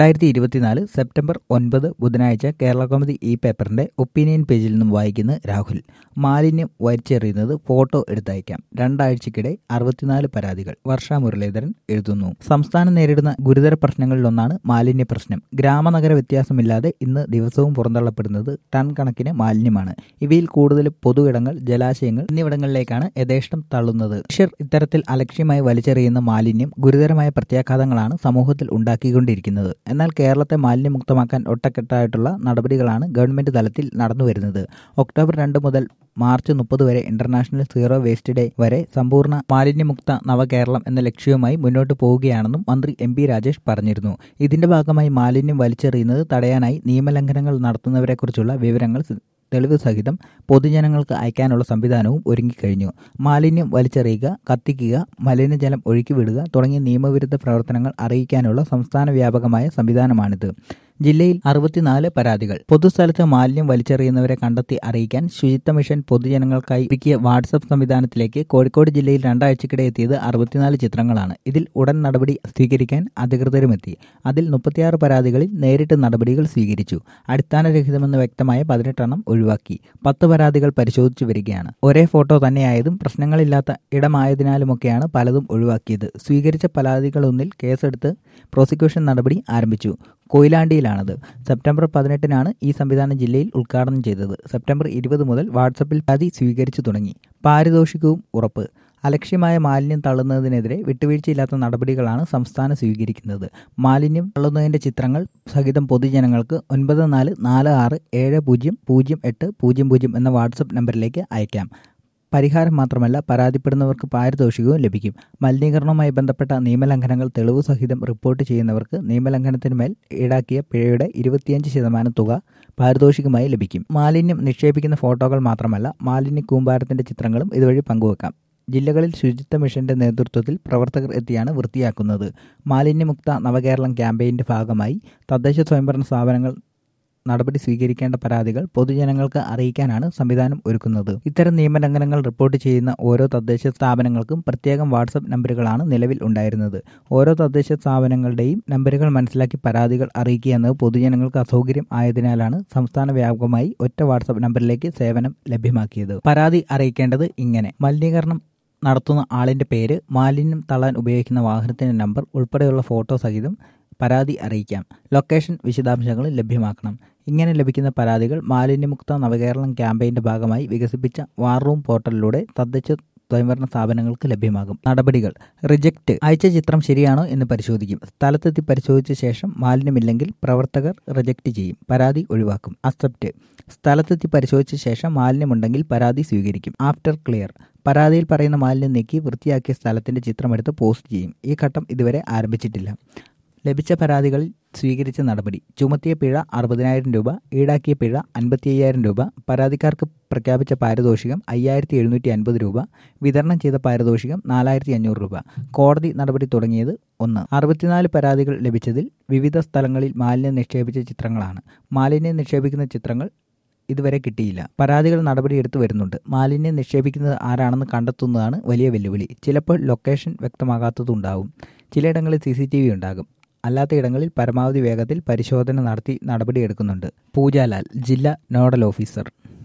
രണ്ടായിരത്തി ഇരുപത്തിനാല് സെപ്റ്റംബർ ഒൻപത് ബുധനാഴ്ച കേരള കോമഡി ഈ പേപ്പറിന്റെ ഒപ്പീനിയൻ പേജിൽ നിന്നും വായിക്കുന്ന രാഹുൽ മാലിന്യം വലിച്ചെറിയുന്നത് ഫോട്ടോ എടുത്തയക്കാം രണ്ടാഴ്ചക്കിടെ അറുപത്തിനാല് പരാതികൾ വർഷ മുരളീധരൻ എഴുതുന്നു സംസ്ഥാനം നേരിടുന്ന ഗുരുതര പ്രശ്നങ്ങളിലൊന്നാണ് മാലിന്യ പ്രശ്നം ഗ്രാമനഗര വ്യത്യാസമില്ലാതെ ഇന്ന് ദിവസവും പുറന്തള്ളപ്പെടുന്നത് ടൺ കണക്കിന് മാലിന്യമാണ് ഇവയിൽ കൂടുതൽ പൊതുയിടങ്ങൾ ജലാശയങ്ങൾ എന്നിവിടങ്ങളിലേക്കാണ് യഥേഷ്ടം തള്ളുന്നത് മനുഷ്യർ ഇത്തരത്തിൽ അലക്ഷ്യമായി വലിച്ചെറിയുന്ന മാലിന്യം ഗുരുതരമായ പ്രത്യാഘാതങ്ങളാണ് സമൂഹത്തിൽ ഉണ്ടാക്കിക്കൊണ്ടിരിക്കുന്നത് എന്നാൽ കേരളത്തെ മാലിന്യമുക്തമാക്കാൻ ഒട്ടക്കെട്ടായിട്ടുള്ള നടപടികളാണ് ഗവൺമെന്റ് തലത്തിൽ നടന്നുവരുന്നത് ഒക്ടോബർ രണ്ട് മുതൽ മാർച്ച് മുപ്പത് വരെ ഇന്റർനാഷണൽ സീറോ വേസ്റ്റ് ഡേ വരെ സമ്പൂർണ്ണ മാലിന്യമുക്ത നവകേരളം എന്ന ലക്ഷ്യവുമായി മുന്നോട്ട് പോവുകയാണെന്നും മന്ത്രി എം പി രാജേഷ് പറഞ്ഞിരുന്നു ഇതിന്റെ ഭാഗമായി മാലിന്യം വലിച്ചെറിയുന്നത് തടയാനായി നിയമലംഘനങ്ങൾ നടത്തുന്നവരെക്കുറിച്ചുള്ള വിവരങ്ങൾ തെളിവ് സഹിതം പൊതുജനങ്ങൾക്ക് അയക്കാനുള്ള സംവിധാനവും ഒരുങ്ങിക്കഴിഞ്ഞു മാലിന്യം വലിച്ചെറിയുക കത്തിക്കുക മലിനജലം ഒഴുക്കിവിടുക തുടങ്ങിയ നിയമവിരുദ്ധ പ്രവർത്തനങ്ങൾ അറിയിക്കാനുള്ള സംസ്ഥാന വ്യാപകമായ സംവിധാനമാണിത് ജില്ലയിൽ അറുപത്തിനാല് പരാതികൾ പൊതുസ്ഥലത്ത് മാലിന്യം വലിച്ചെറിയുന്നവരെ കണ്ടെത്തി അറിയിക്കാൻ ശുചിത്വ മിഷൻ പൊതുജനങ്ങൾക്കായി ഒരുക്കിയ വാട്സപ്പ് സംവിധാനത്തിലേക്ക് കോഴിക്കോട് ജില്ലയിൽ രണ്ടാഴ്ചക്കിടെ എത്തിയത് അറുപത്തിനാല് ചിത്രങ്ങളാണ് ഇതിൽ ഉടൻ നടപടി സ്വീകരിക്കാൻ അധികൃതരുമെത്തി അതിൽ മുപ്പത്തിയാറ് പരാതികളിൽ നേരിട്ട് നടപടികൾ സ്വീകരിച്ചു അടിസ്ഥാനരഹിതമെന്ന് വ്യക്തമായ പതിനെട്ടെണ്ണം ഒഴിവാക്കി പത്ത് പരാതികൾ പരിശോധിച്ചു വരികയാണ് ഒരേ ഫോട്ടോ തന്നെയായതും പ്രശ്നങ്ങളില്ലാത്ത ഇടമായതിനാലുമൊക്കെയാണ് പലതും ഒഴിവാക്കിയത് സ്വീകരിച്ച പരാതികളൊന്നിൽ കേസെടുത്ത് പ്രോസിക്യൂഷൻ നടപടി ആരംഭിച്ചു കൊയിലാണ്ടിയിലാണത് സെപ്റ്റംബർ പതിനെട്ടിനാണ് ഈ സംവിധാനം ജില്ലയിൽ ഉദ്ഘാടനം ചെയ്തത് സെപ്റ്റംബർ ഇരുപത് മുതൽ വാട്സപ്പിൽ പരാതി സ്വീകരിച്ചു തുടങ്ങി പാരിതോഷികവും ഉറപ്പ് അലക്ഷ്യമായ മാലിന്യം തള്ളുന്നതിനെതിരെ വിട്ടുവീഴ്ചയില്ലാത്ത നടപടികളാണ് സംസ്ഥാനം സ്വീകരിക്കുന്നത് മാലിന്യം തള്ളുന്നതിന്റെ ചിത്രങ്ങൾ സഹിതം പൊതുജനങ്ങൾക്ക് ഒൻപത് നാല് നാല് ആറ് ഏഴ് പൂജ്യം പൂജ്യം എട്ട് പൂജ്യം പൂജ്യം എന്ന വാട്സപ്പ് നമ്പറിലേക്ക് അയക്കാം പരിഹാരം മാത്രമല്ല പരാതിപ്പെടുന്നവർക്ക് പാരിതോഷികവും ലഭിക്കും മലിനീകരണവുമായി ബന്ധപ്പെട്ട നിയമലംഘനങ്ങൾ തെളിവ് സഹിതം റിപ്പോർട്ട് ചെയ്യുന്നവർക്ക് നിയമലംഘനത്തിന്മേൽ ഈടാക്കിയ പിഴയുടെ ഇരുപത്തിയഞ്ച് ശതമാനം തുക പാരിതോഷികമായി ലഭിക്കും മാലിന്യം നിക്ഷേപിക്കുന്ന ഫോട്ടോകൾ മാത്രമല്ല മാലിന്യ കൂമ്പാരത്തിന്റെ ചിത്രങ്ങളും ഇതുവഴി പങ്കുവെക്കാം ജില്ലകളിൽ ശുചിത്വ മിഷന്റെ നേതൃത്വത്തിൽ പ്രവർത്തകർ എത്തിയാണ് വൃത്തിയാക്കുന്നത് മാലിന്യമുക്ത നവകേരളം ക്യാമ്പയിന്റെ ഭാഗമായി തദ്ദേശ സ്വയംഭരണ സ്ഥാപനങ്ങൾ നടപടി സ്വീകരിക്കേണ്ട പരാതികൾ പൊതുജനങ്ങൾക്ക് അറിയിക്കാനാണ് സംവിധാനം ഒരുക്കുന്നത് ഇത്തരം നിയമലംഘനങ്ങൾ റിപ്പോർട്ട് ചെയ്യുന്ന ഓരോ തദ്ദേശ സ്ഥാപനങ്ങൾക്കും പ്രത്യേകം വാട്സപ്പ് നമ്പറുകളാണ് നിലവിൽ ഉണ്ടായിരുന്നത് ഓരോ തദ്ദേശ സ്ഥാപനങ്ങളുടെയും നമ്പറുകൾ മനസ്സിലാക്കി പരാതികൾ അറിയിക്കുക എന്നത് പൊതുജനങ്ങൾക്ക് അസൗകര്യം ആയതിനാലാണ് സംസ്ഥാന വ്യാപകമായി ഒറ്റ വാട്സപ്പ് നമ്പറിലേക്ക് സേവനം ലഭ്യമാക്കിയത് പരാതി അറിയിക്കേണ്ടത് ഇങ്ങനെ മലിനീകരണം നടത്തുന്ന ആളിന്റെ പേര് മാലിന്യം തള്ളാൻ ഉപയോഗിക്കുന്ന വാഹനത്തിന്റെ നമ്പർ ഉൾപ്പെടെയുള്ള ഫോട്ടോ സഹിതം പരാതി അറിയിക്കാം ലൊക്കേഷൻ വിശദാംശങ്ങൾ ലഭ്യമാക്കണം ഇങ്ങനെ ലഭിക്കുന്ന പരാതികൾ മാലിന്യമുക്ത നവകേരളം ക്യാമ്പയിന്റെ ഭാഗമായി വികസിപ്പിച്ച വാർ റൂം പോർട്ടലിലൂടെ തദ്ദേശ സ്വയംഭരണ സ്ഥാപനങ്ങൾക്ക് ലഭ്യമാകും നടപടികൾ റിജക്ട് അയച്ച ചിത്രം ശരിയാണോ എന്ന് പരിശോധിക്കും സ്ഥലത്തെത്തി പരിശോധിച്ച ശേഷം മാലിന്യമില്ലെങ്കിൽ പ്രവർത്തകർ റിജക്ട് ചെയ്യും പരാതി ഒഴിവാക്കും അക്സെപ്റ്റ് സ്ഥലത്തെത്തി പരിശോധിച്ച ശേഷം മാലിന്യമുണ്ടെങ്കിൽ പരാതി സ്വീകരിക്കും ആഫ്റ്റർ ക്ലിയർ പരാതിയിൽ പറയുന്ന മാലിന്യം നീക്കി വൃത്തിയാക്കിയ സ്ഥലത്തിന്റെ ചിത്രമെടുത്ത് പോസ്റ്റ് ചെയ്യും ഈ ഘട്ടം ഇതുവരെ ആരംഭിച്ചിട്ടില്ല ലഭിച്ച പരാതികളിൽ സ്വീകരിച്ച നടപടി ചുമത്തിയ പിഴ അറുപതിനായിരം രൂപ ഈടാക്കിയ പിഴ അൻപത്തി അയ്യായിരം രൂപ പരാതിക്കാർക്ക് പ്രഖ്യാപിച്ച പാരിതോഷികം അയ്യായിരത്തി എഴുന്നൂറ്റി അൻപത് രൂപ വിതരണം ചെയ്ത പാരിതോഷികം നാലായിരത്തി അഞ്ഞൂറ് രൂപ കോടതി നടപടി തുടങ്ങിയത് ഒന്ന് അറുപത്തിനാല് പരാതികൾ ലഭിച്ചതിൽ വിവിധ സ്ഥലങ്ങളിൽ മാലിന്യം നിക്ഷേപിച്ച ചിത്രങ്ങളാണ് മാലിന്യം നിക്ഷേപിക്കുന്ന ചിത്രങ്ങൾ ഇതുവരെ കിട്ടിയില്ല പരാതികൾ നടപടിയെടുത്തു വരുന്നുണ്ട് മാലിന്യം നിക്ഷേപിക്കുന്നത് ആരാണെന്ന് കണ്ടെത്തുന്നതാണ് വലിയ വെല്ലുവിളി ചിലപ്പോൾ ലൊക്കേഷൻ വ്യക്തമാകാത്തതുണ്ടാവും ചിലയിടങ്ങളിൽ സി സി ടി വി ഉണ്ടാകും അല്ലാത്ത ഇടങ്ങളിൽ പരമാവധി വേഗത്തിൽ പരിശോധന നടത്തി നടപടിയെടുക്കുന്നുണ്ട് പൂജാലാൽ ജില്ലാ നോഡൽ ഓഫീസർ